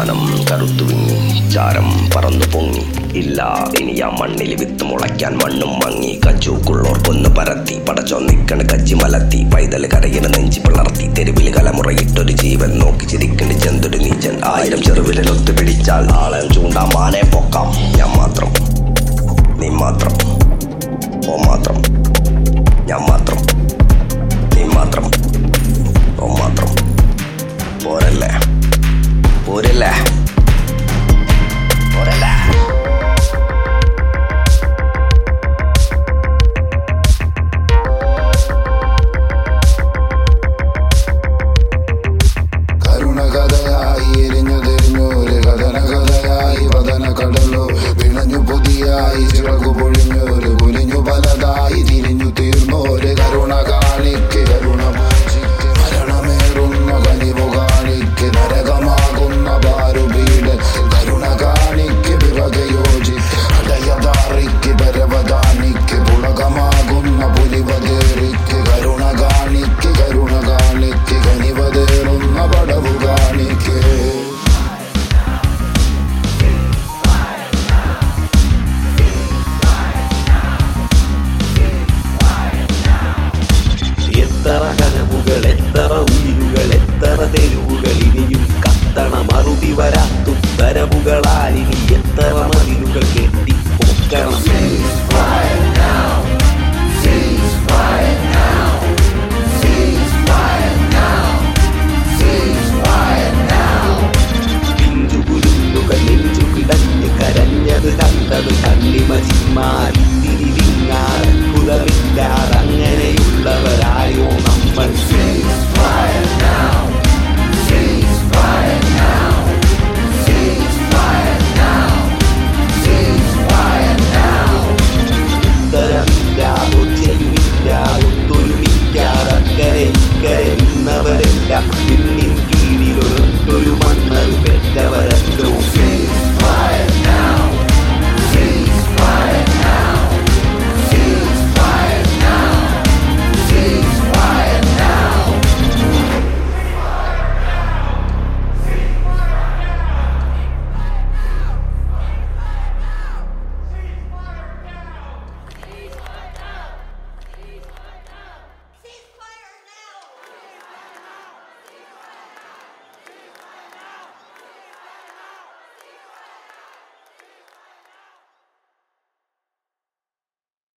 മാനം കറുത്തു വിങ്ങി ചാരം പറന്നു പൊങ്ങി ഇല്ല ഇനി ആ മണ്ണിൽ വിത്ത് മുളയ്ക്കാൻ മണ്ണും മങ്ങി കച്ചൂക്കുള്ളോർ കൊന്നു പരത്തി പടച്ചോ നിക്കണ് കച്ചി മലത്തി പൈതൽ കരയിന് നെഞ്ചി പിളർത്തി തെരുവിൽ കലമുറയിട്ടൊരു ജീവൻ നോക്കി ചിരിക്കണ്ട് ചെന്തൊരു നീച്ചൻ ആയിരം ചെറുവിരലൊത്തു പിടിച്ചാൽ ആളെ ചൂണ്ടാ മാനെ പൊക്കാം ഞാൻ മാത്രം നീ മാത്രം ഓ മാത്രം ഞാൻ മാത്രം